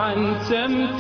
عن سمت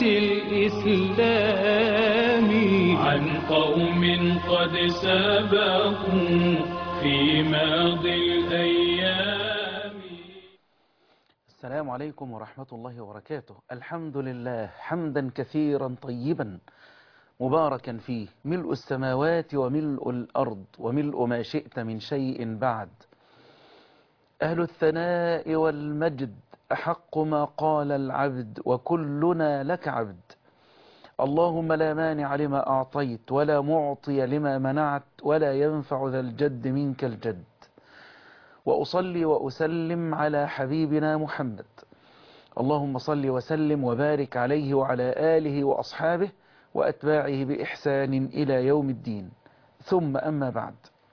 الإسلام عن قوم قد سبقوا في ماضي الأيام السلام عليكم ورحمة الله وبركاته الحمد لله حمدا كثيرا طيبا مباركا فيه ملء السماوات وملء الأرض وملء ما شئت من شيء بعد أهل الثناء والمجد أحق ما قال العبد وكلنا لك عبد اللهم لا مانع لما أعطيت ولا معطي لما منعت ولا ينفع ذا الجد منك الجد وأصلي وأسلم على حبيبنا محمد اللهم صل وسلم وبارك عليه وعلى آله وأصحابه وأتباعه بإحسان إلى يوم الدين ثم أما بعد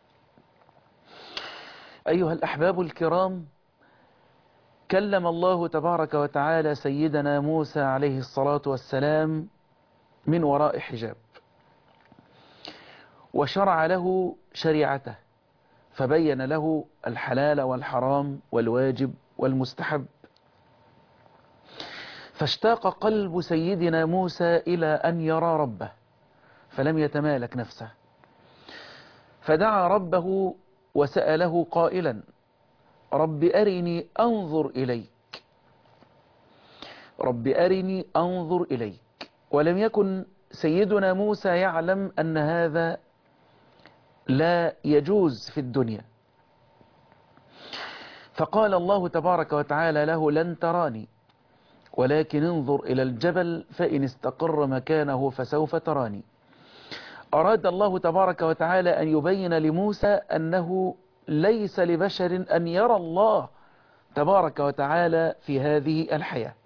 أيها الأحباب الكرام كلم الله تبارك وتعالى سيدنا موسى عليه الصلاة والسلام من وراء حجاب وشرع له شريعته فبين له الحلال والحرام والواجب والمستحب فاشتاق قلب سيدنا موسى إلى أن يرى ربه فلم يتمالك نفسه فدعا ربه وسأله قائلا رب أرني أنظر إليك رب أرني أنظر إليك ولم يكن سيدنا موسى يعلم أن هذا لا يجوز في الدنيا فقال الله تبارك وتعالى له لن تراني ولكن انظر إلى الجبل فإن استقر مكانه فسوف تراني أراد الله تبارك وتعالى أن يبين لموسى أنه ليس لبشر أن يرى الله تبارك وتعالى في هذه الحياة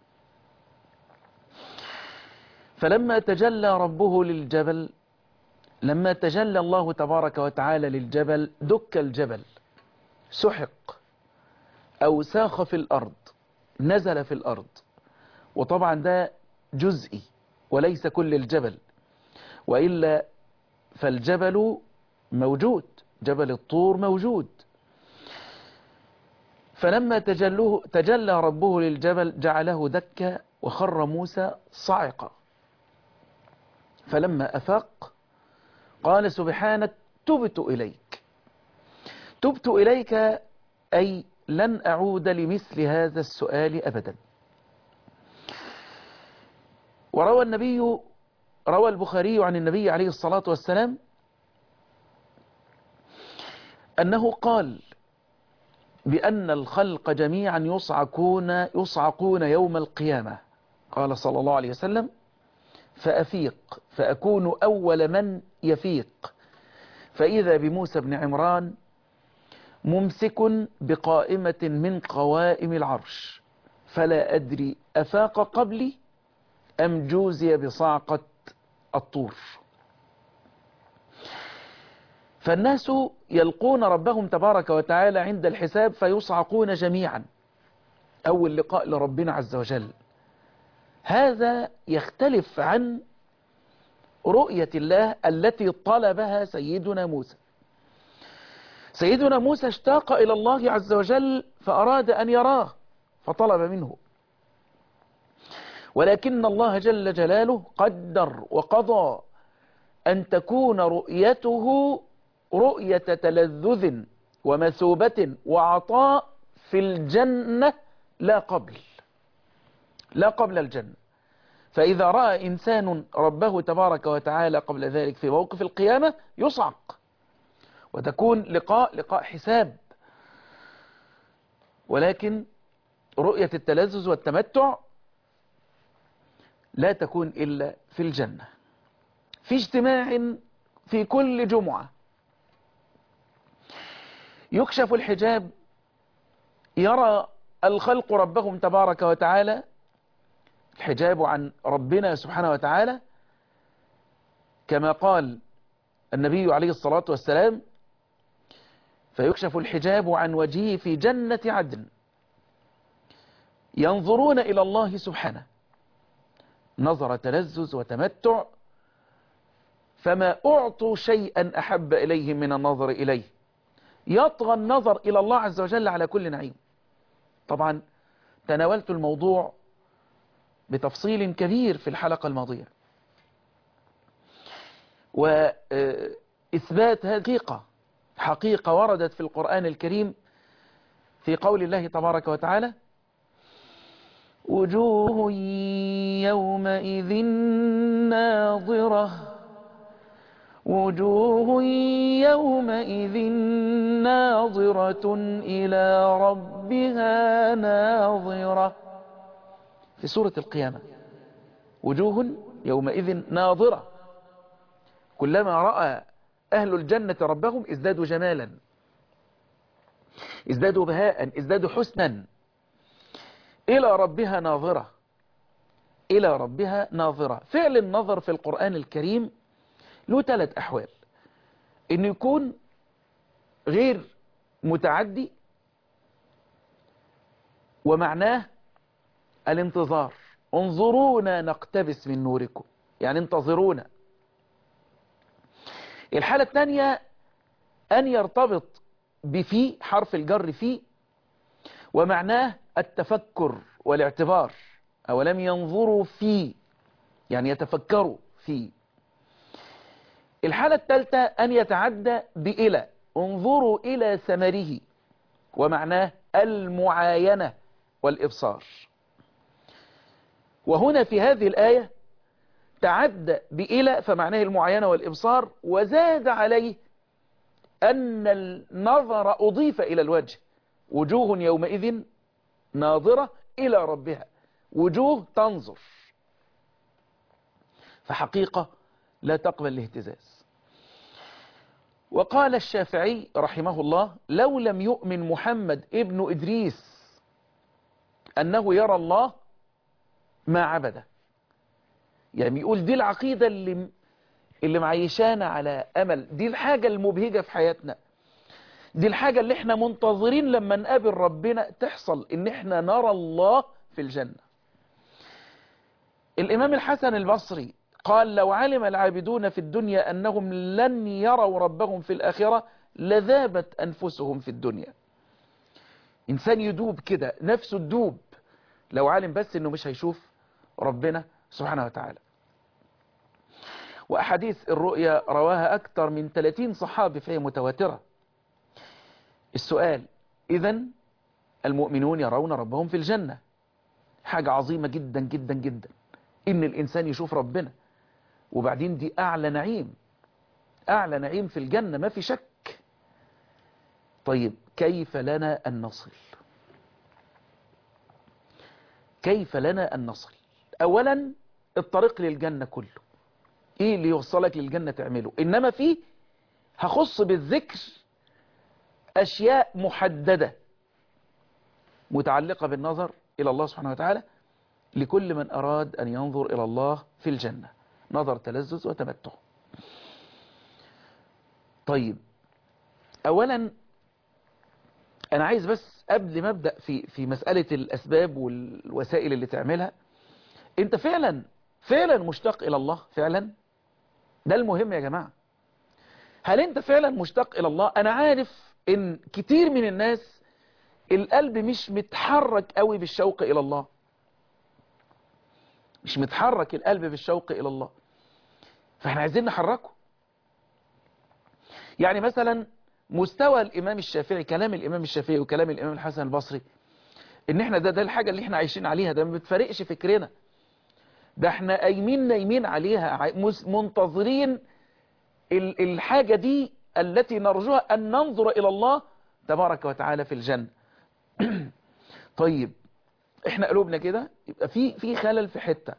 فلما تجلى ربه للجبل لما تجلى الله تبارك وتعالى للجبل دك الجبل سحق أو ساخ في الأرض نزل في الأرض وطبعا ده جزئي وليس كل الجبل وإلا فالجبل موجود جبل الطور موجود فلما تجلوه تجلى ربه للجبل جعله دكا وخر موسى صعقا فلما أفاق قال سبحانك تبت إليك تبت إليك أي لن أعود لمثل هذا السؤال أبدا وروى النبي روى البخاري عن النبي عليه الصلاة والسلام أنه قال بأن الخلق جميعا يصعقون يصعقون يوم القيامة قال صلى الله عليه وسلم فأفيق فأكون أول من يفيق فإذا بموسى بن عمران ممسك بقائمة من قوائم العرش فلا أدري أفاق قبلي أم جوزي بصعقة الطور فالناس يلقون ربهم تبارك وتعالى عند الحساب فيصعقون جميعا أول لقاء لربنا عز وجل هذا يختلف عن رؤية الله التي طلبها سيدنا موسى سيدنا موسى اشتاق إلى الله عز وجل فأراد أن يراه فطلب منه ولكن الله جل جلاله قدر وقضى أن تكون رؤيته رؤية تلذذ ومثوبة وعطاء في الجنة لا قبل لا قبل الجنة فإذا رأى إنسان ربه تبارك وتعالى قبل ذلك في موقف القيامة يصعق وتكون لقاء لقاء حساب ولكن رؤية التلذذ والتمتع لا تكون إلا في الجنة في اجتماع في كل جمعة يكشف الحجاب يرى الخلق ربهم تبارك وتعالى الحجاب عن ربنا سبحانه وتعالى كما قال النبي عليه الصلاة والسلام فيكشف الحجاب عن وجهه في جنة عدن ينظرون إلى الله سبحانه نظر تلذذ وتمتع فما أعطوا شيئا أحب إليهم من النظر إليه يطغى النظر إلى الله عز وجل على كل نعيم طبعا تناولت الموضوع بتفصيل كبير في الحلقة الماضية وإثبات هذه حقيقة حقيقة وردت في القرآن الكريم في قول الله تبارك وتعالى وجوه يومئذ ناظرة وجوه يومئذ ناظرة إلى ربها ناظرة في سورة القيامة وجوه يومئذ ناظرة كلما رأى أهل الجنة ربهم ازدادوا جمالا ازدادوا بهاء ازدادوا حسنا إلى ربها ناظرة إلى ربها ناظرة فعل النظر في القرآن الكريم له ثلاث أحوال إنه يكون غير متعدي ومعناه الانتظار انظرونا نقتبس من نوركم يعني انتظرونا الحالة الثانية أن يرتبط بفي حرف الجر في ومعناه التفكر والاعتبار أولم ينظروا في يعني يتفكروا في الحالة الثالثة أن يتعدى بإلى انظروا إلى ثمره ومعناه المعاينة والإبصار وهنا في هذه الآية تعدى بإلى فمعناه المعاينة والإبصار وزاد عليه أن النظر أضيف إلى الوجه وجوه يومئذ ناظرة إلى ربها وجوه تنظر فحقيقة لا تقبل الاهتزاز وقال الشافعي رحمه الله لو لم يؤمن محمد ابن إدريس أنه يرى الله ما عبده يعني يقول دي العقيدة اللي اللي معيشانا على أمل دي الحاجة المبهجة في حياتنا دي الحاجة اللي احنا منتظرين لما نقابل ربنا تحصل ان احنا نرى الله في الجنة الامام الحسن البصري قال لو علم العابدون في الدنيا انهم لن يروا ربهم في الاخرة لذابت انفسهم في الدنيا انسان يدوب كده نفسه تدوب لو علم بس انه مش هيشوف ربنا سبحانه وتعالى وأحاديث الرؤيا رواها أكثر من 30 صحابي فهي متواترة السؤال إذا المؤمنون يرون ربهم في الجنة حاجة عظيمة جدا جدا جدا إن الإنسان يشوف ربنا وبعدين دي أعلى نعيم أعلى نعيم في الجنة ما في شك طيب كيف لنا أن نصل كيف لنا أن نصل أولا الطريق للجنة كله ايه اللي يوصلك للجنة تعمله انما فيه هخص بالذكر اشياء محددة متعلقة بالنظر الى الله سبحانه وتعالى لكل من اراد ان ينظر الى الله في الجنة نظر تلذذ وتمتع طيب اولا انا عايز بس قبل ما ابدا في في مسألة الاسباب والوسائل اللي تعملها انت فعلا فعلا مشتاق الى الله فعلا ده المهم يا جماعة هل انت فعلا مشتاق الى الله انا عارف ان كتير من الناس القلب مش متحرك قوي بالشوق الى الله مش متحرك القلب بالشوق الى الله فاحنا عايزين نحركه يعني مثلا مستوى الامام الشافعي كلام الامام الشافعي وكلام الامام الحسن البصري ان احنا ده ده الحاجة اللي احنا عايشين عليها ده ما بتفرقش فكرنا ده احنا قايمين نايمين عليها منتظرين الحاجة دي التي نرجوها أن ننظر إلى الله تبارك وتعالى في الجنة طيب احنا قلوبنا كده يبقى في في خلل في حتة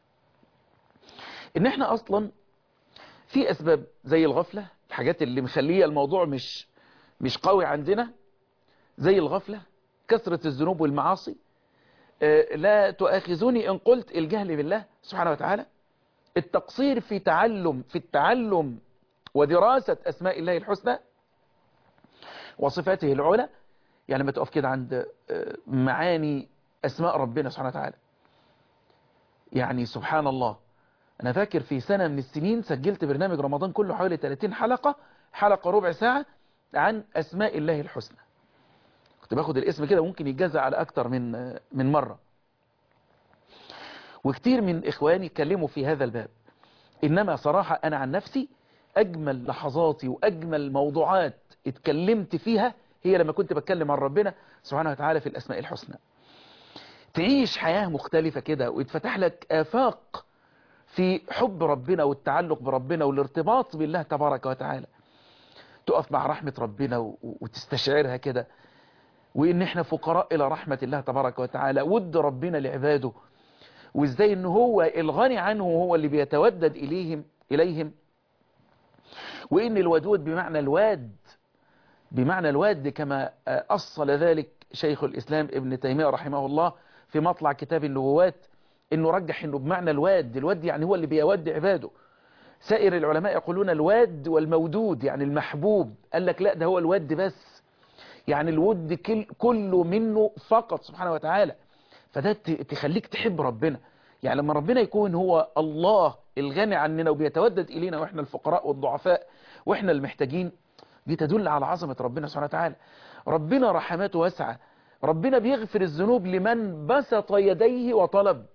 ان احنا اصلا في اسباب زي الغفلة الحاجات اللي مخليه الموضوع مش مش قوي عندنا زي الغفلة كثرة الذنوب والمعاصي لا تؤاخذوني إن قلت الجهل بالله سبحانه وتعالى التقصير في تعلم في التعلم ودراسة أسماء الله الحسنى وصفاته العلى يعني ما تقف كده عند معاني أسماء ربنا سبحانه وتعالى يعني سبحان الله أنا فاكر في سنة من السنين سجلت برنامج رمضان كله حوالي 30 حلقة حلقة ربع ساعة عن أسماء الله الحسنى كنت باخد الاسم كده ممكن يتجزأ على أكتر من من مرة وكتير من إخواني اتكلموا في هذا الباب إنما صراحة أنا عن نفسي أجمل لحظاتي وأجمل موضوعات اتكلمت فيها هي لما كنت بتكلم عن ربنا سبحانه وتعالى في الأسماء الحسنى تعيش حياة مختلفة كده ويتفتح لك آفاق في حب ربنا والتعلق بربنا والارتباط بالله تبارك وتعالى تقف مع رحمة ربنا و- وتستشعرها كده وإن احنا فقراء إلى رحمة الله تبارك وتعالى ود ربنا لعباده وإزاي إن هو الغني عنه هو اللي بيتودد إليهم إليهم وإن الودود بمعنى الواد بمعنى الواد كما أصل ذلك شيخ الإسلام ابن تيمية رحمه الله في مطلع كتاب النبوات إنه رجح إنه بمعنى الواد الواد يعني هو اللي بيود عباده سائر العلماء يقولون الواد والمودود يعني المحبوب قال لك لا ده هو الود بس يعني الود كل كله منه فقط سبحانه وتعالى فده ت- تخليك تحب ربنا يعني لما ربنا يكون هو الله الغني عننا وبيتودد إلينا وإحنا الفقراء والضعفاء وإحنا المحتاجين دي تدل على عظمة ربنا سبحانه وتعالى ربنا رحماته واسعة ربنا بيغفر الذنوب لمن بسط يديه وطلب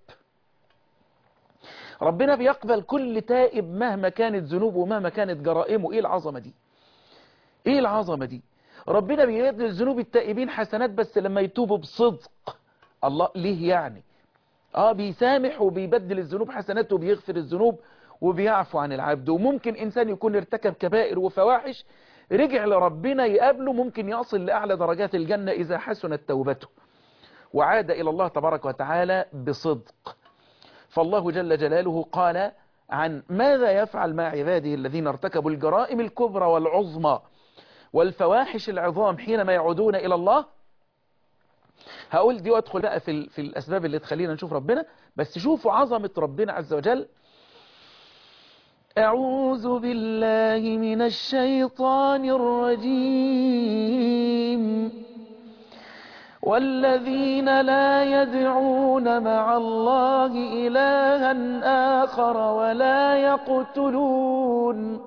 ربنا بيقبل كل تائب مهما كانت ذنوبه ومهما كانت جرائمه ايه العظمة دي ايه العظمة دي ربنا بيبدل ذنوب التائبين حسنات بس لما يتوبوا بصدق الله ليه يعني اه بيسامح وبيبدل الذنوب حسنات وبيغفر الذنوب وبيعفو عن العبد وممكن انسان يكون ارتكب كبائر وفواحش رجع لربنا يقابله ممكن يصل لأعلى درجات الجنة إذا حسنت توبته وعاد إلى الله تبارك وتعالى بصدق فالله جل جلاله قال عن ماذا يفعل مع عباده الذين ارتكبوا الجرائم الكبرى والعظمى والفواحش العظام حينما يعودون إلى الله هقول دي وادخل بقى في, ال- في الأسباب اللي تخلينا نشوف ربنا بس شوفوا عظمة ربنا عز وجل أعوذ بالله من الشيطان الرجيم والذين لا يدعون مع الله إلها آخر ولا يقتلون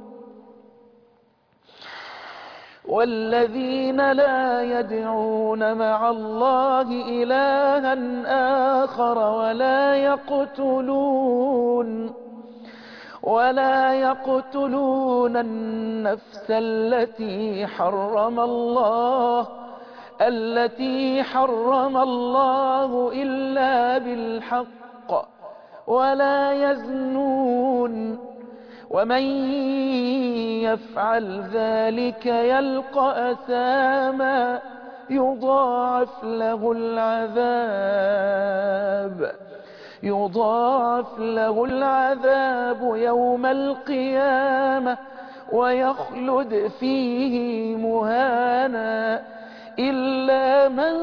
والذين لا يدعون مع الله إلها آخر ولا يقتلون ولا يقتلون النفس التي حرم الله التي حرم الله إلا بالحق ولا يزنون ومن يفعل ذلك يلقى أثاما يضاعف له العذاب يضاعف له العذاب يوم القيامة ويخلد فيه مهانا إلا من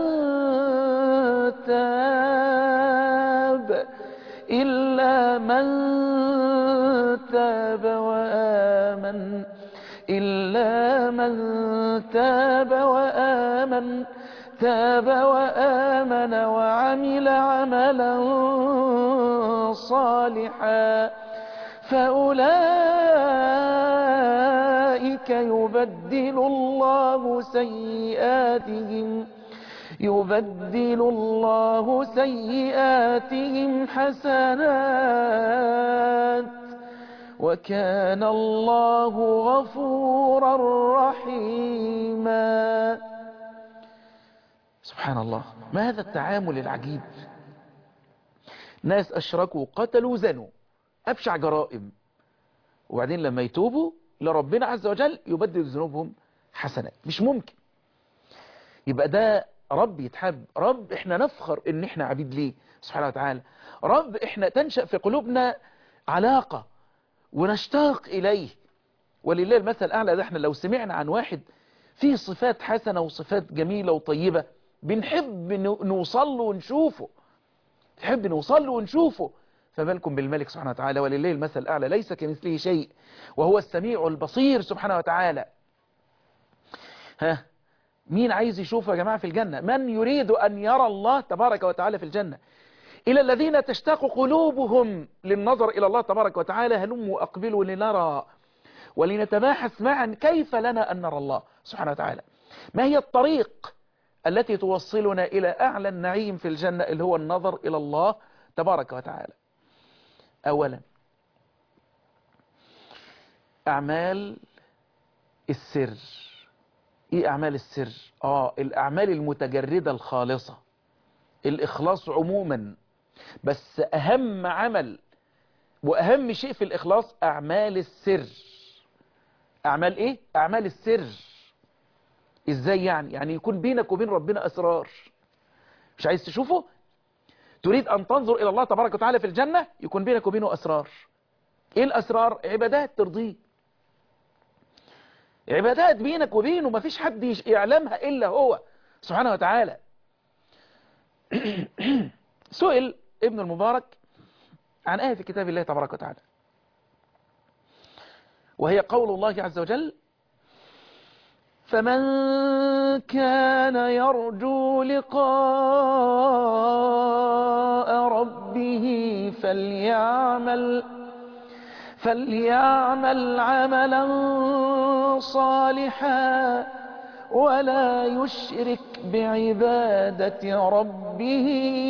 تاب إلا من تاب وآمن إلا من تاب وآمن تاب وآمن وعمل عملا صالحا فأولئك يبدل الله سيئاتهم يبدل الله سيئاتهم حسنات وكان الله غفورا رحيما سبحان الله ما هذا التعامل العجيب ناس أشركوا قتلوا زنوا أبشع جرائم وبعدين لما يتوبوا لربنا عز وجل يبدل ذنوبهم حسنات مش ممكن يبقى ده رب يتحب رب احنا نفخر ان احنا عبيد ليه سبحانه وتعالى رب احنا تنشأ في قلوبنا علاقة ونشتاق اليه ولله المثل الاعلى ده احنا لو سمعنا عن واحد فيه صفات حسنة وصفات جميلة وطيبة بنحب نوصل له ونشوفه نحب نوصل له ونشوفه فمالكم بالملك سبحانه وتعالى ولله المثل الأعلى ليس كمثله شيء وهو السميع البصير سبحانه وتعالى ها مين عايز يشوفه يا جماعة في الجنة من يريد أن يرى الله تبارك وتعالى في الجنة إلى الذين تشتاق قلوبهم للنظر إلى الله تبارك وتعالى هلموا أقبلوا لنرى ولنتباحث معا كيف لنا أن نرى الله سبحانه وتعالى ما هي الطريق التي توصلنا إلى أعلى النعيم في الجنة اللي هو النظر إلى الله تبارك وتعالى أولا أعمال السر إيه أعمال السر آه الأعمال المتجردة الخالصة الإخلاص عموما بس أهم عمل وأهم شيء في الإخلاص أعمال السر أعمال إيه؟ أعمال السر إزاي يعني؟ يعني يكون بينك وبين ربنا أسرار مش عايز تشوفه؟ تريد أن تنظر إلى الله تبارك وتعالى في الجنة يكون بينك وبينه أسرار إيه الأسرار؟ عبادات ترضيه عبادات بينك وبينه ما فيش حد يعلمها إلا هو سبحانه وتعالى سئل ابن المبارك عن آية في كتاب الله تبارك وتعالى وهي قول الله عز وجل فمن كان يرجو لقاء ربه فليعمل فليعمل عملا صالحا ولا يشرك بعبادة ربه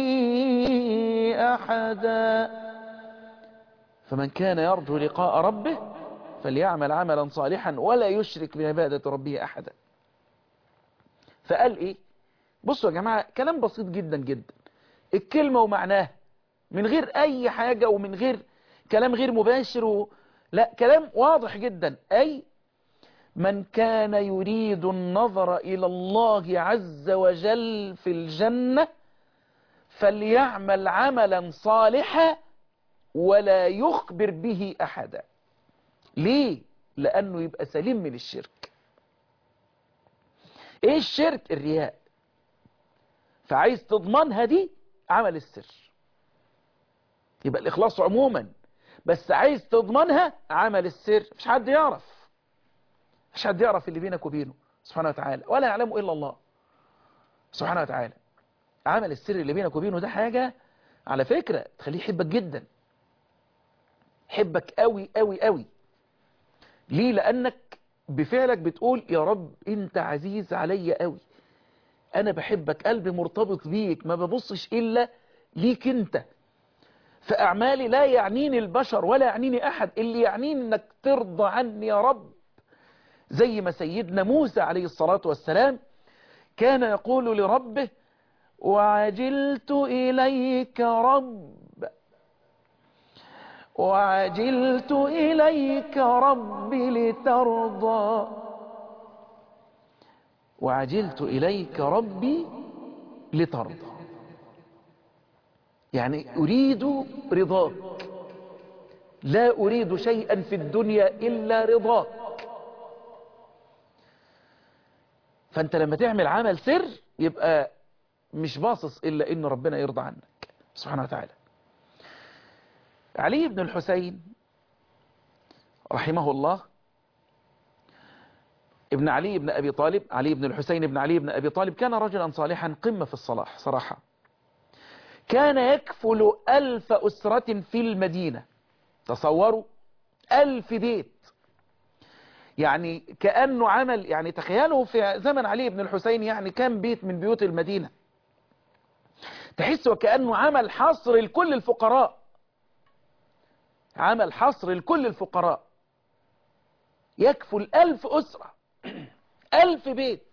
أحدا فمن كان يرجو لقاء ربه فليعمل عملا صالحا ولا يشرك بعبادة ربه أحدا فقال إيه بصوا يا جماعة كلام بسيط جدا جدا الكلمة ومعناها من غير أي حاجة ومن غير كلام غير مباشر و... لا كلام واضح جدا أي من كان يريد النظر إلى الله عز وجل في الجنة فليعمل عملا صالحا ولا يخبر به أحدا ليه؟ لأنه يبقى سليم من الشرك إيه الشرك؟ الرياء فعايز تضمنها دي عمل السر يبقى الإخلاص عموما بس عايز تضمنها عمل السر مش حد يعرف مش حد يعرف اللي بينك وبينه سبحانه وتعالى ولا يعلمه إلا الله سبحانه وتعالى عمل السر اللي بينك وبينه ده حاجة على فكرة تخليه يحبك جدا يحبك قوي قوي قوي ليه لأنك بفعلك بتقول يا رب انت عزيز عليا قوي انا بحبك قلبي مرتبط بيك ما ببصش الا ليك انت فاعمالي لا يعنيني البشر ولا يعنيني احد اللي يعنيني انك ترضى عني يا رب زي ما سيدنا موسى عليه الصلاة والسلام كان يقول لربه وعجلت إليك رب وعجلت إليك رب لترضى وعجلت إليك ربي لترضى يعني أريد رضاك لا أريد شيئا في الدنيا إلا رضاك فأنت لما تعمل عمل سر يبقى مش باصص إلا إن ربنا يرضى عنك سبحانه وتعالى علي بن الحسين رحمه الله ابن علي بن أبي طالب علي بن الحسين بن علي بن أبي طالب كان رجلا صالحا قمة في الصلاح صراحة كان يكفل ألف أسرة في المدينة تصوروا ألف بيت يعني كأنه عمل يعني تخيلوا في زمن علي بن الحسين يعني كم بيت من بيوت المدينة تحس وكأنه عمل حصر لكل الفقراء عمل حصر لكل الفقراء يكفل ألف أسرة ألف بيت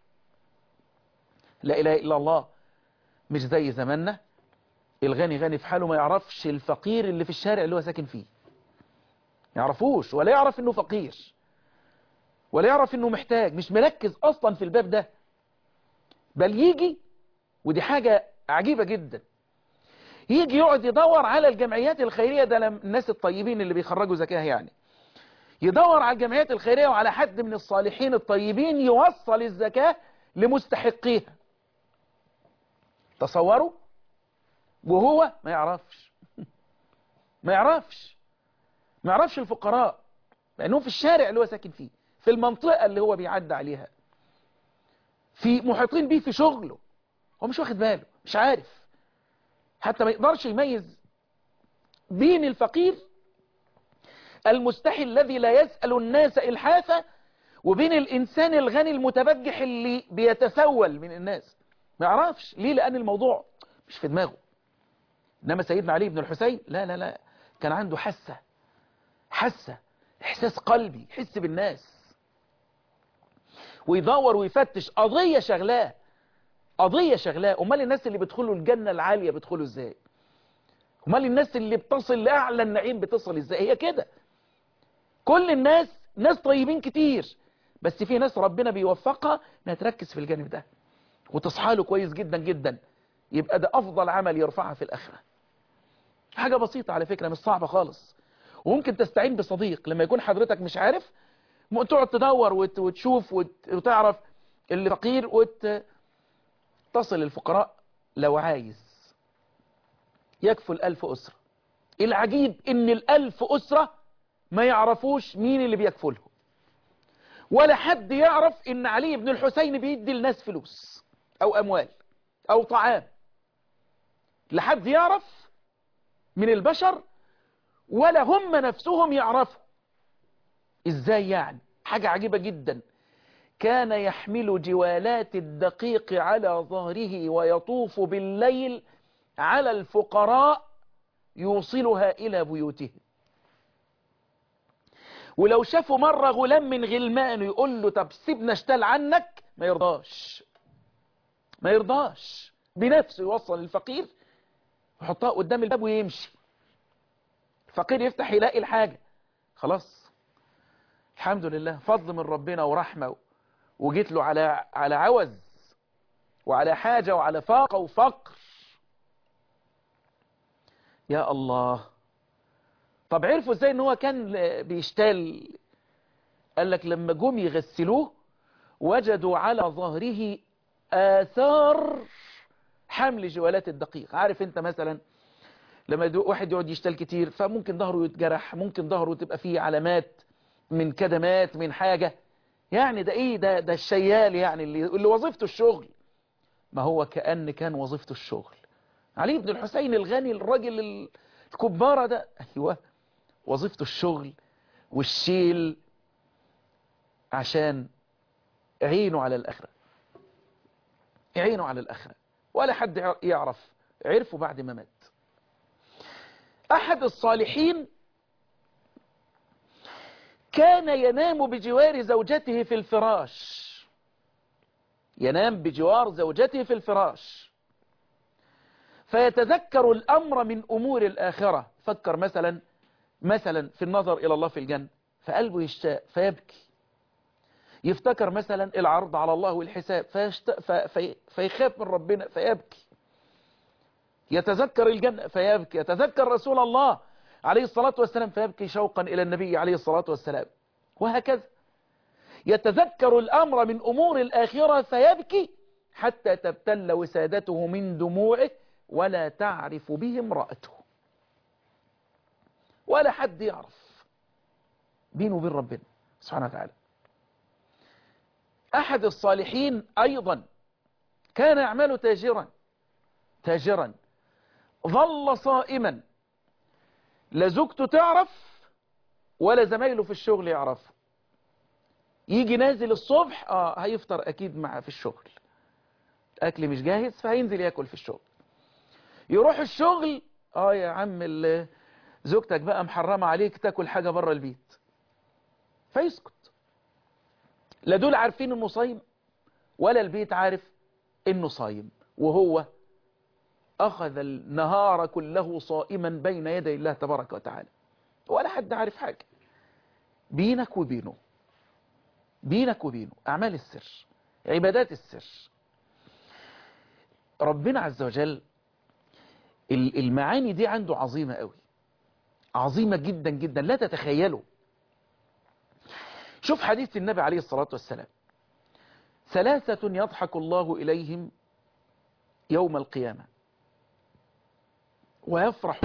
لا إله إلا الله مش زي زماننا الغني غني في حاله ما يعرفش الفقير اللي في الشارع اللي هو ساكن فيه يعرفوش ولا يعرف انه فقير ولا يعرف انه محتاج مش مركز اصلا في الباب ده بل يجي ودي حاجة عجيبة جدا يجي يقعد يدور على الجمعيات الخيرية ده الناس الطيبين اللي بيخرجوا زكاة يعني يدور على الجمعيات الخيرية وعلى حد من الصالحين الطيبين يوصل الزكاة لمستحقيها تصوروا وهو ما يعرفش ما يعرفش ما يعرفش الفقراء لأنه في الشارع اللي هو ساكن فيه في المنطقة اللي هو بيعدى عليها في محيطين بيه في شغله هو مش واخد باله مش عارف حتى ما يقدرش يميز بين الفقير المستحي الذي لا يسأل الناس إلحافا وبين الإنسان الغني المتبجح اللي بيتسول من الناس ما يعرفش ليه لأن الموضوع مش في دماغه إنما سيدنا علي بن الحسين لا لا لا كان عنده حسة حسة إحساس قلبي يحس بالناس ويدور ويفتش قضية شغلاه قضية شغلاه أمال الناس اللي بيدخلوا الجنة العالية بيدخلوا إزاي أمال الناس اللي بتصل لأعلى النعيم بتصل إزاي هي كده كل الناس ناس طيبين كتير بس في ناس ربنا بيوفقها انها تركز في الجانب ده وتصحى له كويس جدا جدا يبقى ده أفضل عمل يرفعها في الآخرة حاجة بسيطة على فكرة مش صعبة خالص وممكن تستعين بصديق لما يكون حضرتك مش عارف تقعد تدور وت- وتشوف وت- وتعرف اللي فقير وتصل الفقراء لو عايز يكفل ألف أسرة العجيب إن الألف أسرة ما يعرفوش مين اللي بيكفلهم ولا حد يعرف إن علي بن الحسين بيدي الناس فلوس أو أموال أو طعام لا حد يعرف من البشر ولا هم نفسهم يعرفوا ازاي يعني حاجة عجيبة جدا كان يحمل جوالات الدقيق على ظهره ويطوف بالليل على الفقراء يوصلها إلى بيوتهم ولو شافوا مرة غلام من غلمانه يقول له طب سيبنا اشتال عنك ما يرضاش ما يرضاش بنفسه يوصل الفقير يحطها قدام الباب ويمشي الفقير يفتح يلاقي الحاجة خلاص الحمد لله فضل من ربنا ورحمة وجيت له على على عوز وعلى حاجة وعلى فاقة وفقر يا الله طب عرفوا ازاي ان هو كان بيشتال قال لك لما جم يغسلوه وجدوا على ظهره آثار حمل جوالات الدقيق عارف انت مثلا لما يدو- واحد يقعد يشتال كتير فممكن ظهره يتجرح ممكن ظهره تبقى فيه علامات من كدمات من حاجة يعني ده ايه ده ده الشيال يعني اللي, اللي وظيفته الشغل ما هو كأن كان وظيفته الشغل علي بن الحسين الغني الراجل ال- الكبارة ده ايوه وظيفته الشغل والشيل عشان عينه على الآخرة عينه على الآخرة ولا حد يع- يعرف عرفه بعد ما مات أحد الصالحين كان ينام بجوار زوجته في الفراش ينام بجوار زوجته في الفراش فيتذكر الأمر من أمور الآخرة فكر مثلا مثلا في النظر إلى الله في الجنة فقلبه يشتاق فيبكي يفتكر مثلا العرض على الله والحساب فيشتاق ف- في فيخاف من ربنا فيبكي يتذكر الجنة فيبكي يتذكر رسول الله عليه الصلاة والسلام فيبكي شوقا إلى النبي عليه الصلاة والسلام وهكذا يتذكر الأمر من أمور الآخرة فيبكي حتى تبتل وسادته من دموعه ولا تعرف به امرأته ولا حد يعرف بينه وبين ربنا سبحانه وتعالى أحد الصالحين أيضا كان يعمل تاجرا تاجرا ظل صائما لا زوجته تعرف ولا زمايله في الشغل يعرفوا يجي نازل الصبح اه هيفطر اكيد مع في الشغل الاكل مش جاهز فهينزل ياكل في الشغل يروح الشغل اه يا عم ال- زوجتك بقى محرمة عليك تاكل حاجة بره البيت فيسكت لا دول عارفين انه صايم ولا البيت عارف انه صايم وهو اخذ النهار كله صائما بين يدي الله تبارك وتعالى ولا حد عارف حاجة بينك وبينه بينك وبينه أعمال السر عبادات السر ربنا عز وجل ال- المعاني دي عنده عظيمة قوي عظيمة جدا جدا لا تتخيلوا شوف حديث النبي عليه الصلاة والسلام ثلاثة يضحك الله إليهم يوم القيامة ويفرح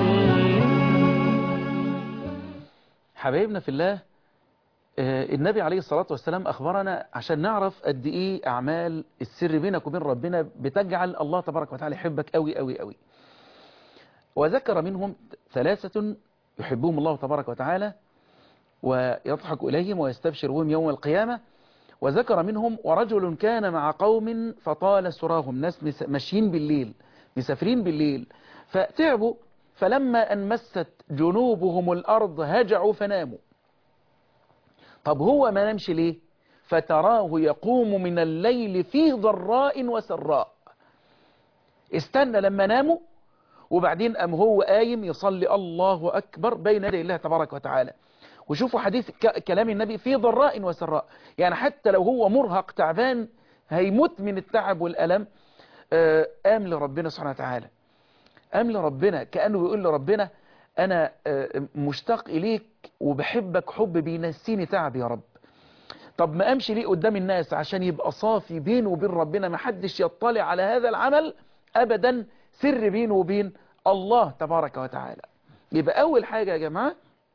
حبايبنا في الله آه، النبي عليه الصلاة والسلام أخبرنا عشان نعرف قد إيه أعمال السر بينك وبين ربنا بتجعل الله تبارك وتعالى يحبك أوي أوي أوي وذكر منهم ثلاثة يحبهم الله تبارك وتعالى ويضحك إليهم ويستبشر بهم يوم القيامة وذكر منهم ورجل كان مع قوم فطال سراهم ناس مس- ماشيين بالليل مسافرين بالليل فتعبوا فلما أن مست جنوبهم الأرض هجعوا فناموا طب هو ما نمشي ليه فتراه يقوم من الليل في ضراء وسراء استنى لما ناموا وبعدين أم هو قايم يصلي الله أكبر بين يدي الله تبارك وتعالى وشوفوا حديث كلام النبي في ضراء وسراء يعني حتى لو هو مرهق تعبان هيموت من التعب والألم قام لربنا سبحانه وتعالى قام لربنا كأنه بيقول لربنا أنا مشتاق إليك وبحبك حب بينسيني تعب يا رب طب ما أمشي ليه قدام الناس عشان يبقى صافي بينه وبين ربنا ما حدش يطلع على هذا العمل أبدا سر بينه وبين الله تبارك وتعالى يبقى أول حاجة يا جماعة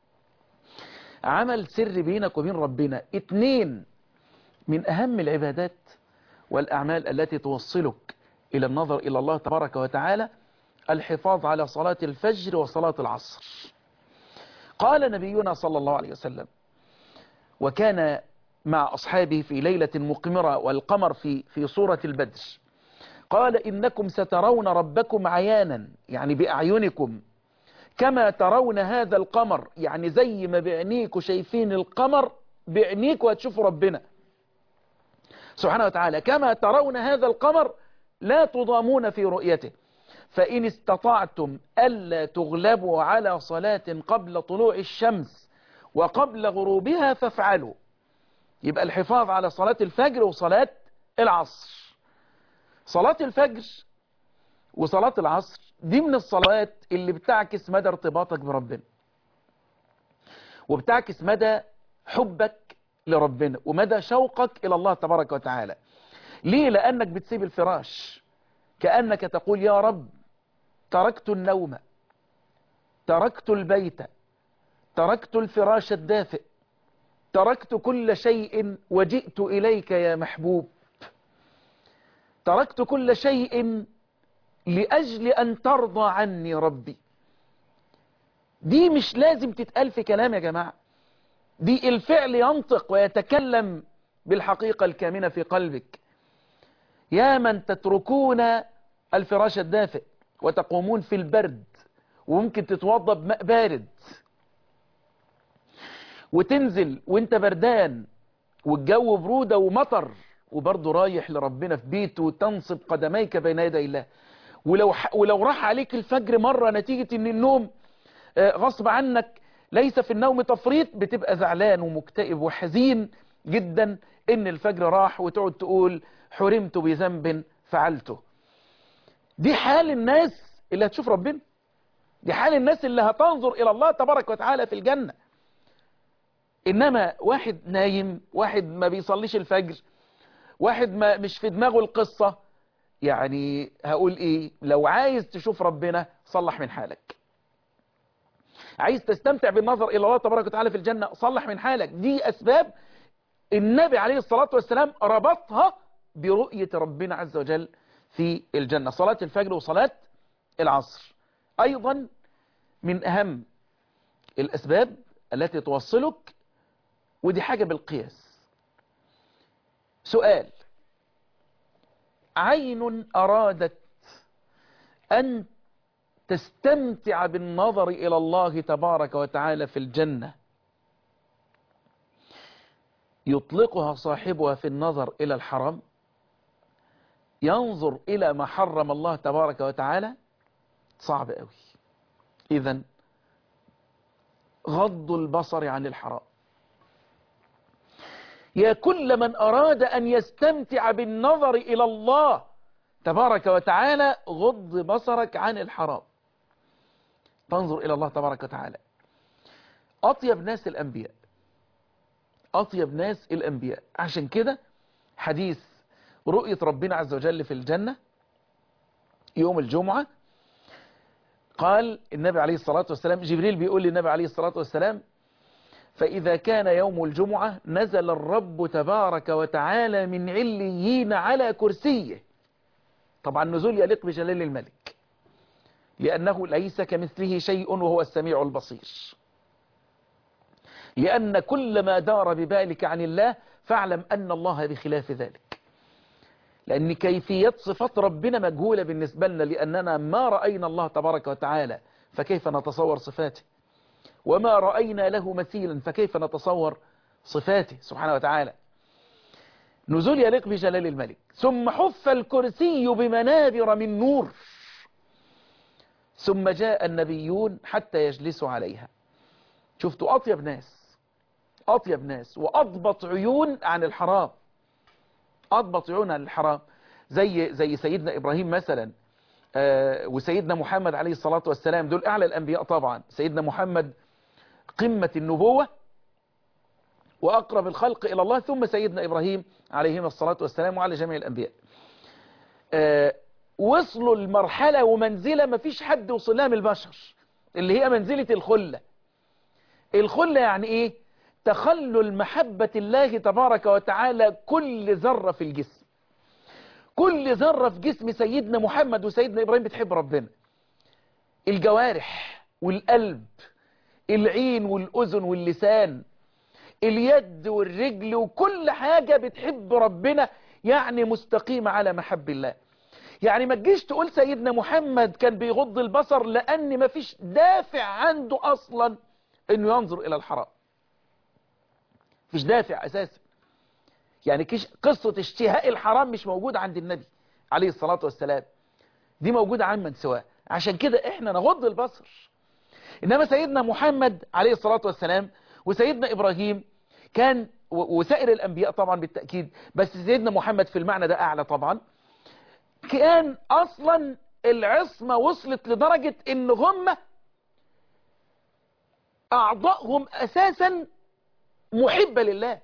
عمل سر بينك وبين ربنا اتنين من أهم العبادات والأعمال التي توصلك إلى النظر إلى الله تبارك وتعالى الحفاظ على صلاة الفجر وصلاة العصر قال نبينا صلى الله عليه وسلم وكان مع أصحابه في ليلة مقمرة والقمر في في صورة البدر قال إنكم سترون ربكم عيانا يعني بأعينكم كما ترون هذا القمر يعني زي ما بعينيكوا شايفين القمر بعينيكوا هتشوفوا ربنا سبحانه وتعالى كما ترون هذا القمر لا تضامون في رؤيته فإن استطعتم ألا تغلبوا على صلاة قبل طلوع الشمس وقبل غروبها فافعلوا يبقى الحفاظ على صلاة الفجر وصلاة العصر صلاة الفجر وصلاة العصر دي من الصلوات اللي بتعكس مدى ارتباطك بربنا وبتعكس مدى حبك لربنا ومدى شوقك إلى الله تبارك وتعالى ليه لأنك بتسيب الفراش كأنك تقول يا رب تركت النوم تركت البيت تركت الفراش الدافئ تركت كل شيء وجئت إليك يا محبوب تركت كل شيء لأجل أن ترضى عني ربي دي مش لازم تتقال في كلام يا جماعة دي الفعل ينطق ويتكلم بالحقيقة الكامنة في قلبك يا من تتركون الفراش الدافئ وتقومون في البرد وممكن تتوضى بماء بارد وتنزل وانت بردان والجو برودة ومطر وبرضه رايح لربنا في بيته وتنصب قدميك بين يدي الله ولو ولو راح عليك الفجر مرة نتيجة ان النوم غصب عنك ليس في النوم تفريط بتبقى زعلان ومكتئب وحزين جدا ان الفجر راح وتقعد تقول حرمت بذنب فعلته دي حال الناس اللي هتشوف ربنا دي حال الناس اللي هتنظر الى الله تبارك وتعالى في الجنة انما واحد نايم واحد ما بيصليش الفجر واحد ما مش في دماغه القصة يعني هقول ايه لو عايز تشوف ربنا صلح من حالك عايز تستمتع بالنظر الى الله تبارك وتعالى في الجنة صلح من حالك دي اسباب النبي عليه الصلاة والسلام ربطها برؤية ربنا عز وجل في الجنة صلاة الفجر وصلاة العصر ايضا من اهم الاسباب التي توصلك ودي حاجة بالقياس سؤال عين أرادت أن تستمتع بالنظر إلى الله تبارك وتعالى في الجنة يطلقها صاحبها في النظر إلى الحرام ينظر إلى ما حرم الله تبارك وتعالى صعب قوي إذا غض البصر عن الحرام يا كل من أراد أن يستمتع بالنظر إلى الله تبارك وتعالى غض بصرك عن الحرام تنظر إلى الله تبارك وتعالى أطيب ناس الأنبياء أطيب ناس الأنبياء عشان كده حديث رؤية ربنا عز وجل في الجنة يوم الجمعة قال النبي عليه الصلاة والسلام جبريل بيقول للنبي عليه الصلاة والسلام فإذا كان يوم الجمعة نزل الرب تبارك وتعالى من عليين على كرسيه طبعا نزول يليق بجلال الملك لأنه ليس كمثله شيء وهو السميع البصير لأن كل ما دار ببالك عن الله فاعلم أن الله بخلاف ذلك لأن كيفية صفات ربنا مجهولة بالنسبة لنا لأننا ما رأينا الله تبارك وتعالى فكيف نتصور صفاته وما رأينا له مثيلا فكيف نتصور صفاته سبحانه وتعالى نزول يليق بجلال الملك ثم حف الكرسي بمنابر من نور ثم جاء النبيون حتى يجلسوا عليها شفتوا أطيب ناس أطيب ناس وأضبط عيون عن الحرام أضبط عيون عن الحرام زي زي سيدنا إبراهيم مثلا آه وسيدنا محمد عليه الصلاة والسلام دول أعلى الأنبياء طبعا سيدنا محمد قمة النبوة وأقرب الخلق إلى الله ثم سيدنا إبراهيم عليهما الصلاة والسلام وعلى جميع الأنبياء آه وصلوا المرحلة ومنزلة ما فيش حد وصل لها من البشر اللي هي منزلة الخلة الخلة يعني إيه تخلل محبة الله تبارك وتعالى كل ذرة في الجسم كل ذرة في جسم سيدنا محمد وسيدنا إبراهيم بتحب ربنا الجوارح والقلب العين والأذن واللسان اليد والرجل وكل حاجة بتحب ربنا يعني مستقيمة على محب الله يعني ما تجيش تقول سيدنا محمد كان بيغض البصر لأن ما فيش دافع عنده أصلا انه ينظر الى الحرام مفيش دافع اساسا يعني كيش قصة اشتهاء الحرام مش موجودة عند النبي عليه الصلاة والسلام دي موجودة عن من سواه عشان كده احنا نغض البصر انما سيدنا محمد عليه الصلاة والسلام وسيدنا ابراهيم كان وسائر الانبياء طبعا بالتأكيد بس سيدنا محمد في المعنى ده اعلى طبعا كان اصلا العصمة وصلت لدرجة ان هم أعضائهم أساسا محبة لله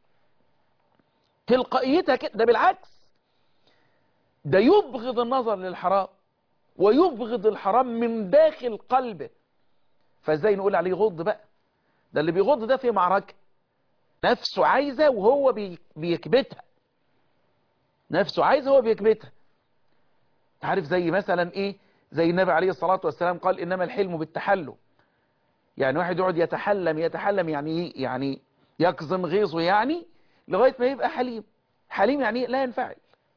تلقائيتها كده ده بالعكس ده يبغض النظر للحرام ويبغض الحرام من داخل قلبه فازاي نقول عليه غض بقى ده اللي بيغض ده في معركة نفسه عايزة وهو بيكبتها نفسه عايزة وهو بيكبتها تعرف زي مثلا ايه زي النبي عليه الصلاة والسلام قال انما الحلم بالتحلم يعني واحد يقعد يتحلم يتحلم يعني ايه يعني يكظم غيظه يعني لغاية ما يبقى حليم حليم يعني لا ينفعل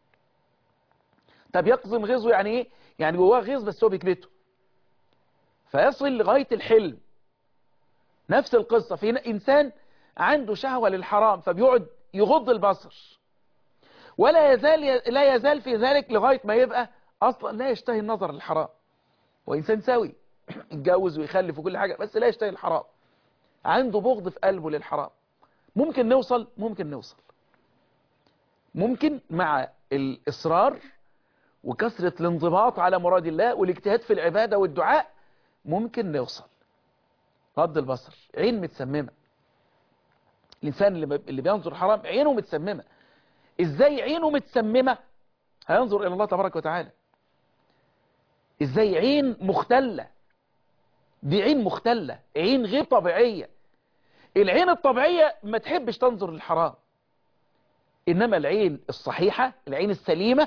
طب يكظم غيظه يعني ايه يعني جواه غيظ بس هو بيكبته فيصل لغاية الحلم نفس القصة في إنسان عنده شهوة للحرام فبيقعد يغض البصر ولا يزال لا يزال في ذلك لغاية ما يبقى أصلا لا يشتهي النظر للحرام وإنسان سوي يتجوز ويخلف وكل حاجة بس لا يشتهي الحرام عنده بغض في قلبه للحرام ممكن نوصل ممكن نوصل ممكن مع الإصرار وكثرة الانضباط على مراد الله والاجتهاد في العبادة والدعاء ممكن نوصل غض البصر عين متسممة الإنسان اللي اللي بينظر حرام عينه متسممة إزاي عينه متسممة هينظر إلى الله تبارك وتعالى إزاي عين مختلة دي عين مختلة عين غير طبيعية العين الطبيعية ما تحبش تنظر للحرام إنما العين الصحيحة العين السليمة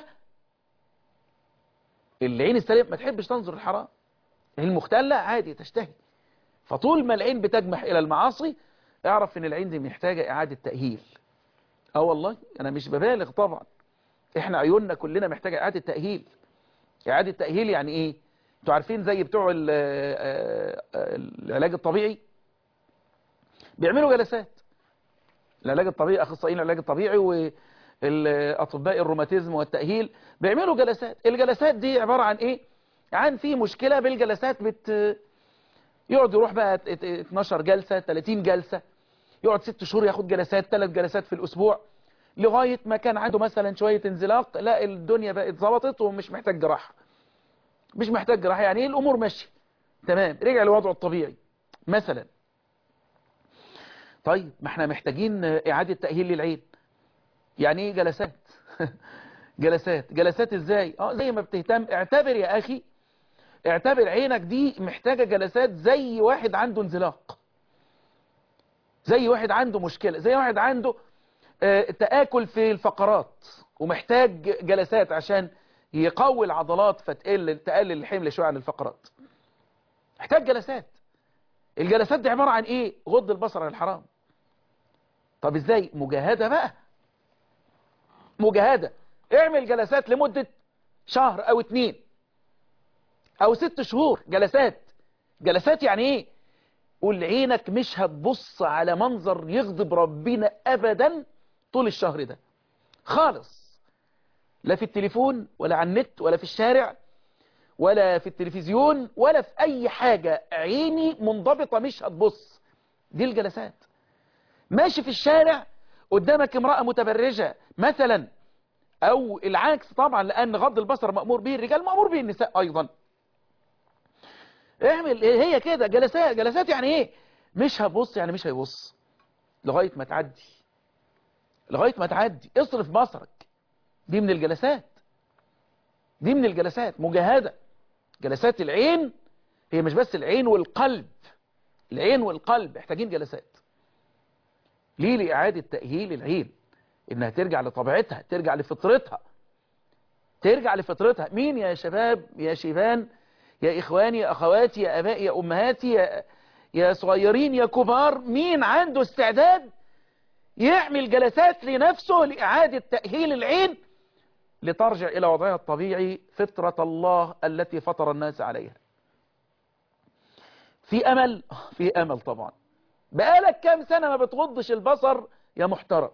العين السليمة ما تحبش تنظر للحرام العين المختلة عادي تشتهي فطول ما العين بتجمح إلى المعاصي اعرف ان العين دي محتاجة إعادة تأهيل اه والله أنا مش ببالغ طبعا احنا عيوننا كلنا محتاجة إعادة تأهيل إعادة تأهيل يعني إيه انتوا عارفين زي بتوع العلاج الطبيعي بيعملوا جلسات العلاج الطبيعي أخصائيين العلاج الطبيعي والأطباء الروماتيزم والتأهيل بيعملوا جلسات الجلسات دي عبارة عن إيه عن في مشكلة بالجلسات بت يقعد يروح بقى 12 جلسة 30 جلسة يقعد 6 شهور ياخد جلسات 3 جلسات في الأسبوع لغاية ما كان عنده مثلا شوية انزلاق لا الدنيا بقت ظبطت ومش محتاج جراحة مش محتاج جراحة يعني ايه الأمور ماشية تمام رجع لوضعه الطبيعي مثلا طيب ما احنا محتاجين إعادة تأهيل للعين يعني ايه جلسات جلسات جلسات ازاي اه زي ما بتهتم اعتبر يا أخي اعتبر عينك دي محتاجة جلسات زي واحد عنده انزلاق زي واحد عنده مشكلة زي واحد عنده اه تآكل في الفقرات ومحتاج جلسات عشان يقوي العضلات فتقل تقلل الحمل شوية عن الفقرات محتاج جلسات الجلسات دي عبارة عن ايه غض البصر عن الحرام طب ازاي مجاهدة بقى مجاهدة اعمل جلسات لمدة شهر او اتنين او ست شهور جلسات جلسات يعني ايه قول عينك مش هتبص على منظر يغضب ربنا ابدا طول الشهر ده خالص لا في التليفون ولا على النت ولا في الشارع ولا في التلفزيون ولا في اي حاجة عيني منضبطة مش هتبص دي الجلسات ماشي في الشارع قدامك امرأة متبرجة مثلا او العكس طبعا لان غض البصر مأمور به الرجال مأمور به النساء ايضا اعمل هي كده جلسات جلسات يعني ايه مش هبص يعني مش هيبص لغاية ما تعدي لغاية ما تعدي اصرف بصرك دي من الجلسات دي من الجلسات مجاهدة جلسات العين هي مش بس العين والقلب العين والقلب محتاجين جلسات ليه لإعادة تأهيل العين إنها ترجع لطبيعتها ترجع لفطرتها ترجع لفطرتها مين يا شباب يا شيبان يا إخواني يا أخواتي يا أبائي يا أمهاتي يا, يا صغيرين يا كبار مين عنده استعداد يعمل جلسات لنفسه لإعادة تأهيل العين لترجع إلى وضعها الطبيعي فطرة الله التي فطر الناس عليها في أمل في أمل طبعا بقالك كام سنة ما بتغضش البصر يا محترم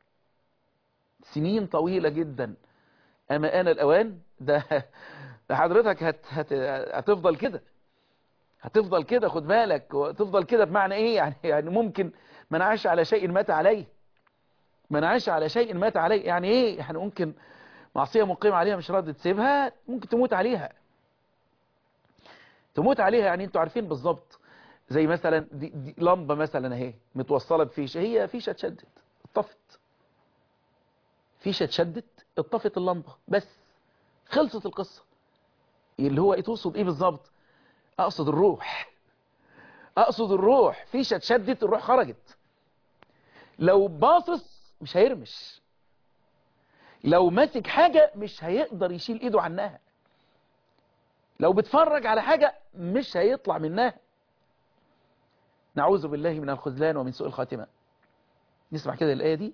سنين طويلة جدا أما أنا الأوان ده, ده حضرتك هت هت هتفضل كده هتفضل كده خد بالك وتفضل كده بمعنى ايه يعني يعني ممكن ما نعيش على شيء مات عليه ما نعيش على شيء مات عليه يعني ايه يعني ممكن معصية مقيم عليها مش راضي تسيبها ممكن تموت عليها تموت عليها يعني انتوا عارفين بالظبط زي مثلا دي, دي لمبة مثلا اهي متوصلة بفيشة هي فيشة اتشدت اتطفت فيشة اتشدت اتطفت اللمبة بس خلصت القصة اللي هو ايه تقصد ايه بالظبط اقصد الروح اقصد الروح فيشة اتشدت الروح خرجت لو باصص مش هيرمش لو ماسك حاجة مش هيقدر يشيل ايده عنها لو بتفرج على حاجة مش هيطلع منها نعوذ بالله من الخذلان ومن سوء الخاتمة نسمع كده الآية دي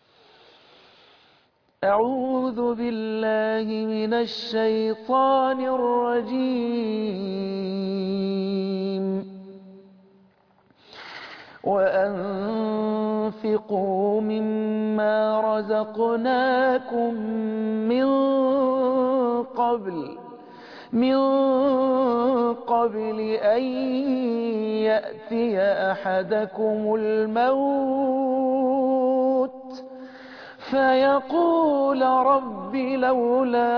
أعوذ بالله من الشيطان الرجيم وأنفقوا مما رزقناكم من قبل من قبل أن يأتي أحدكم الموت فيقول رب لولا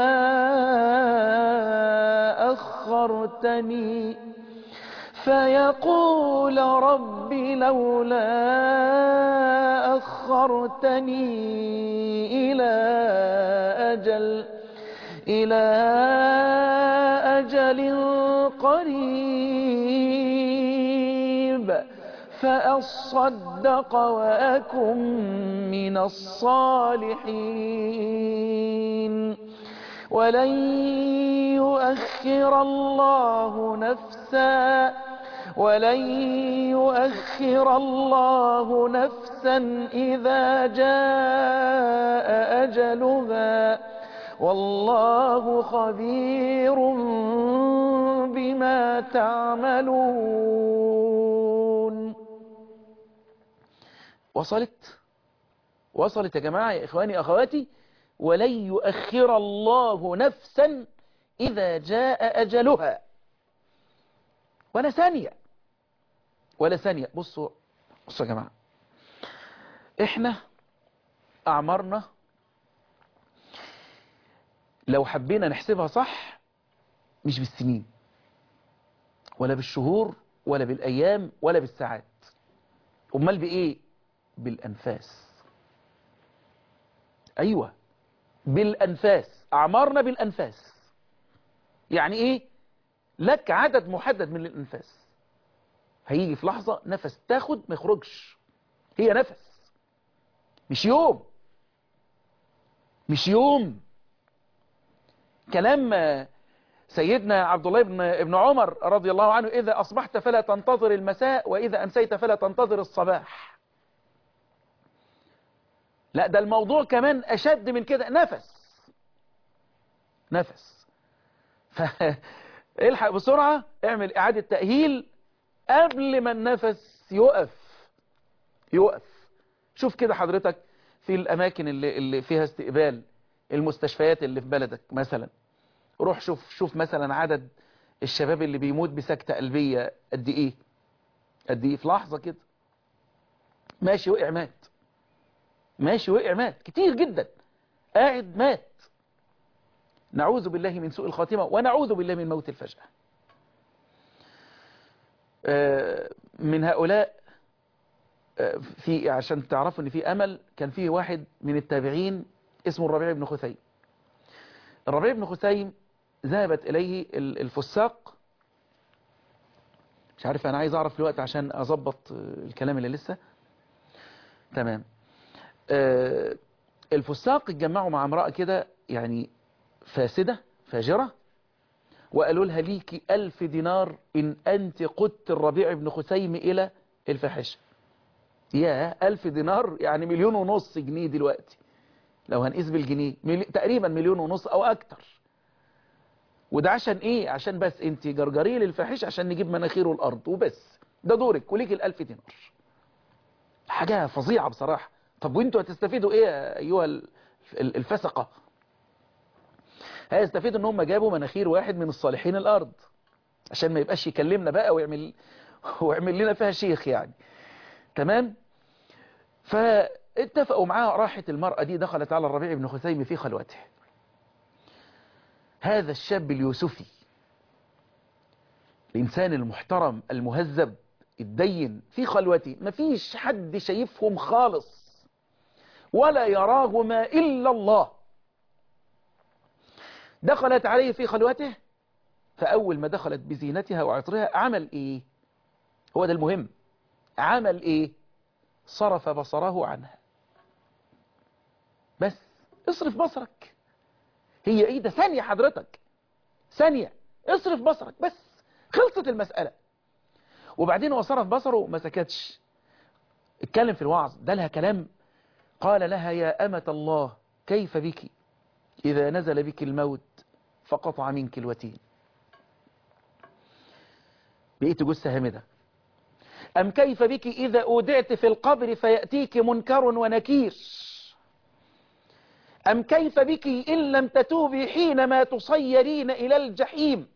أخرتني فيقول رب لولا أخرتني إلى أجل إلى أجل قريب فأصدق وأكن من الصالحين ولن يؤخر الله نفسا ولن يؤخر الله نفسا إذا جاء أجلها والله خبير بما تعملون وصلت وصلت يا جماعة يا إخواني أخواتي ولن يؤخر الله نفسا إذا جاء أجلها ولا ثانية ولا ثانية بصوا بصوا يا جماعة احنا أعمارنا لو حبينا نحسبها صح مش بالسنين ولا بالشهور ولا بالأيام ولا بالساعات أمال بإيه بالأنفاس أيوة بالأنفاس أعمارنا بالأنفاس يعني إيه لك عدد محدد من الأنفاس هيجي في لحظة نفس تاخد ما يخرجش هي نفس مش يوم مش يوم كلام سيدنا عبد الله بن ابن عمر رضي الله عنه إذا أصبحت فلا تنتظر المساء وإذا أمسيت فلا تنتظر الصباح لا ده الموضوع كمان أشد من كده نفس نفس ف الحق بسرعة اعمل اعادة تأهيل قبل ما النفس يقف يقف شوف كده حضرتك في الاماكن اللي, اللي فيها استقبال المستشفيات اللي في بلدك مثلا روح شوف شوف مثلا عدد الشباب اللي بيموت بسكتة قلبية قد ايه قد ايه في لحظة كده ماشي وقع مات ماشي وقع مات كتير جدا قاعد مات نعوذ بالله من سوء الخاتمة ونعوذ بالله من موت الفجأة من هؤلاء في عشان تعرفوا ان في امل كان فيه واحد من التابعين اسمه الربيع بن خثيم الربيع بن خثيم ذهبت اليه الفساق مش عارف انا عايز اعرف الوقت عشان اظبط الكلام اللي لسه تمام الفساق اتجمعوا مع امرأة كده يعني فاسدة فاجرة وقالوا لها ليكي ألف دينار إن أنت قدت الربيع بن خثيم إلى الفاحشة يا ألف دينار يعني مليون ونص جنيه دلوقتي لو هنقيس بالجنيه ملي... تقريبا مليون ونص أو أكتر وده عشان إيه عشان بس أنت جرجريه للفاحشة عشان نجيب مناخيره الأرض وبس ده دورك وليك الألف دينار حاجة فظيعة بصراحة طب وانتوا هتستفيدوا ايه ايها الفسقة هيستفيدوا ان هم جابوا مناخير واحد من الصالحين الارض عشان ما يبقاش يكلمنا بقى ويعمل ويعمل لنا فيها شيخ يعني تمام فاتفقوا معاه راحت المرأة دي دخلت على الربيع بن خثيم في خلوته هذا الشاب اليوسفي الإنسان المحترم المهذب الدين في خلوته مفيش حد شايفهم خالص ولا يراهما إلا الله دخلت عليه في خلوته فأول ما دخلت بزينتها وعطرها عمل إيه هو ده المهم عمل إيه صرف بصره عنها بس اصرف بصرك هي إيه ده ثانية حضرتك ثانية اصرف بصرك بس خلصت المسألة وبعدين هو صرف بصره ما سكتش اتكلم في الوعظ ده لها كلام قال لها يا أمة الله كيف بك إذا نزل بك الموت فقطع منك الوتين بقيت جثة هامدة أم كيف بك إذا أودعت في القبر فيأتيك منكر ونكير أم كيف بك إن لم تتوبي حينما تصيرين إلى الجحيم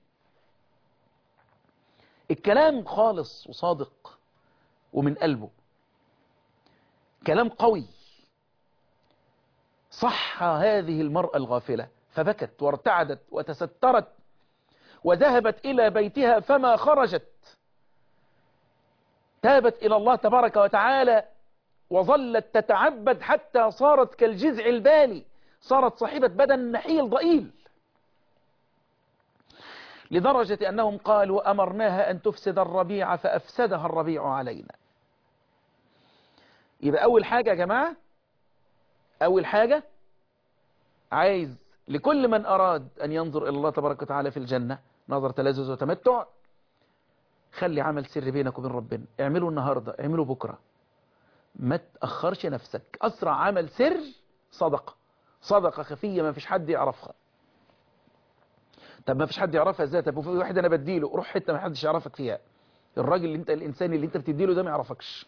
الكلام خالص وصادق ومن قلبه كلام قوي صح هذه المرأة الغافلة فبكت وارتعدت وتسترت وذهبت إلى بيتها فما خرجت تابت إلى الله تبارك وتعالى وظلت تتعبد حتى صارت كالجذع البالي صارت صاحبة بدن نحيل ضئيل لدرجة أنهم قالوا أمرناها أن تفسد الربيع فأفسدها الربيع علينا يبقى أول حاجة يا جماعة أول حاجة عايز لكل من أراد أن ينظر إلى الله تبارك وتعالى في الجنة نظر تلذذ وتمتع خلي عمل سر بينك وبين ربنا اعمله النهاردة اعمله بكرة ما تأخرش نفسك أسرع عمل سر صدقة صدقة خفية ما فيش حد يعرفها طب ما فيش حد يعرفها ازاي طب وفي واحد انا بديله روح حته ما حدش يعرفك فيها الراجل اللي انت الانسان اللي انت بتديله ده ما يعرفكش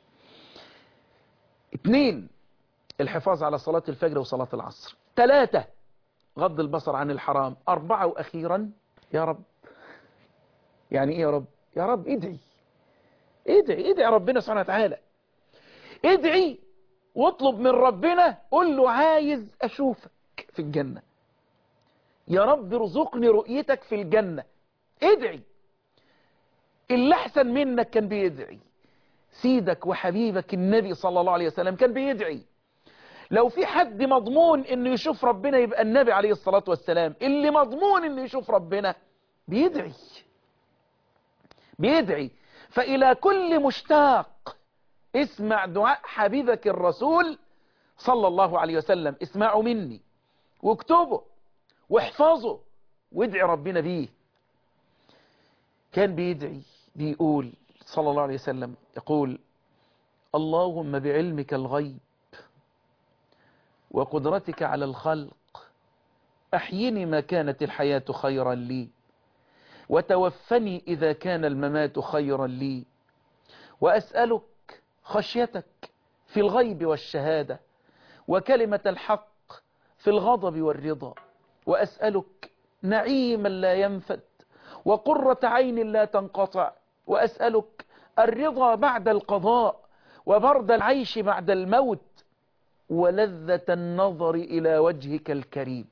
اتنين الحفاظ على صلاة الفجر وصلاة العصر ثلاثة غض البصر عن الحرام أربعة وأخيرا يا رب يعني إيه يا رب يا رب ادعي ادعي ادعي ربنا سبحانه وتعالى ادعي واطلب من ربنا قل له عايز أشوفك في الجنة يا رب ارزقني رؤيتك في الجنة ادعي اللي احسن منك كان بيدعي سيدك وحبيبك النبي صلى الله عليه وسلم كان بيدعي لو في حد مضمون انه يشوف ربنا يبقى النبي عليه الصلاة والسلام اللي مضمون انه يشوف ربنا بيدعي بيدعي فإلى كل مشتاق اسمع دعاء حبيبك الرسول صلى الله عليه وسلم اسمعوا مني واكتبه واحفظه وادعي ربنا بيه كان بيدعي بيقول صلى الله عليه وسلم يقول اللهم بعلمك الغيب وقدرتك على الخلق أحيني ما كانت الحياة خيرا لي وتوفني إذا كان الممات خيرا لي وأسألك خشيتك في الغيب والشهادة وكلمة الحق في الغضب والرضا وأسألك نعيما لا ينفد وقرة عين لا تنقطع وأسألك الرضا بعد القضاء وبرد العيش بعد الموت ولذة النظر إلى وجهك الكريم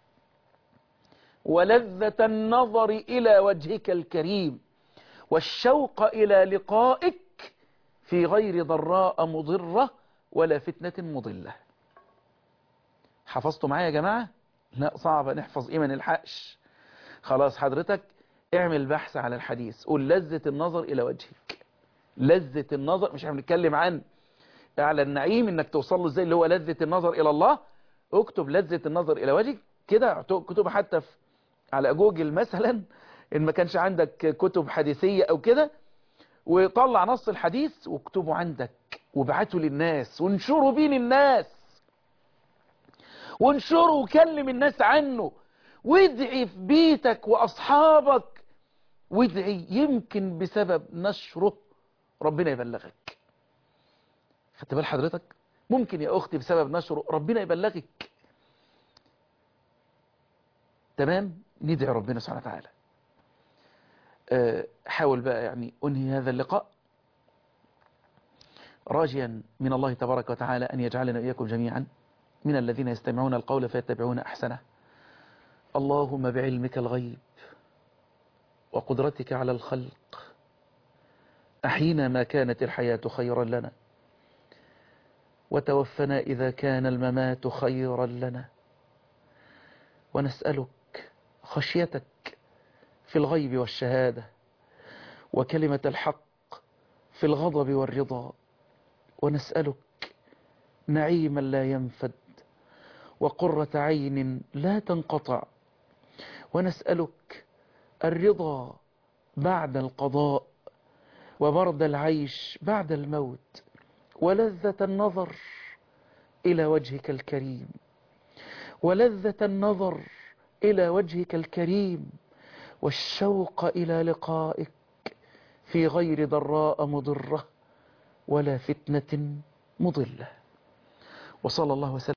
ولذة النظر إلى وجهك الكريم والشوق إلى لقائك في غير ضراء مضرة ولا فتنة مضلة حفظتوا معايا يا جماعة لا صعب نحفظ ايه ما نلحقش خلاص حضرتك اعمل بحث على الحديث قول لذة النظر الى وجهك لذة النظر مش هنتكلم عن على النعيم انك توصل له ازاي اللي هو لذة النظر الى الله اكتب لذة النظر الى وجهك كده كتب حتى في على جوجل مثلا ان ما كانش عندك كتب حديثية او كده وطلع نص الحديث واكتبه عندك وابعته للناس وانشره بين الناس وانشره وكلم الناس عنه وادعي في بيتك واصحابك وادعي يمكن بسبب نشره ربنا يبلغك خدت بال حضرتك ممكن يا اختي بسبب نشره ربنا يبلغك تمام ندعي ربنا سبحانه وتعالى أه حاول بقى يعني انهي هذا اللقاء راجيا من الله تبارك وتعالى ان يجعلنا اياكم جميعا من الذين يستمعون القول فيتبعون احسنه اللهم بعلمك الغيب وقدرتك على الخلق أحينا ما كانت الحياة خيرا لنا وتوفنا إذا كان الممات خيرا لنا ونسألك خشيتك في الغيب والشهادة وكلمة الحق في الغضب والرضا ونسألك نعيما لا ينفد وقرة عين لا تنقطع ونسألك الرضا بعد القضاء وبرد العيش بعد الموت ولذة النظر إلى وجهك الكريم ولذة النظر إلى وجهك الكريم والشوق إلى لقائك في غير ضراء مضرة ولا فتنة مضلة وصلى الله وسلم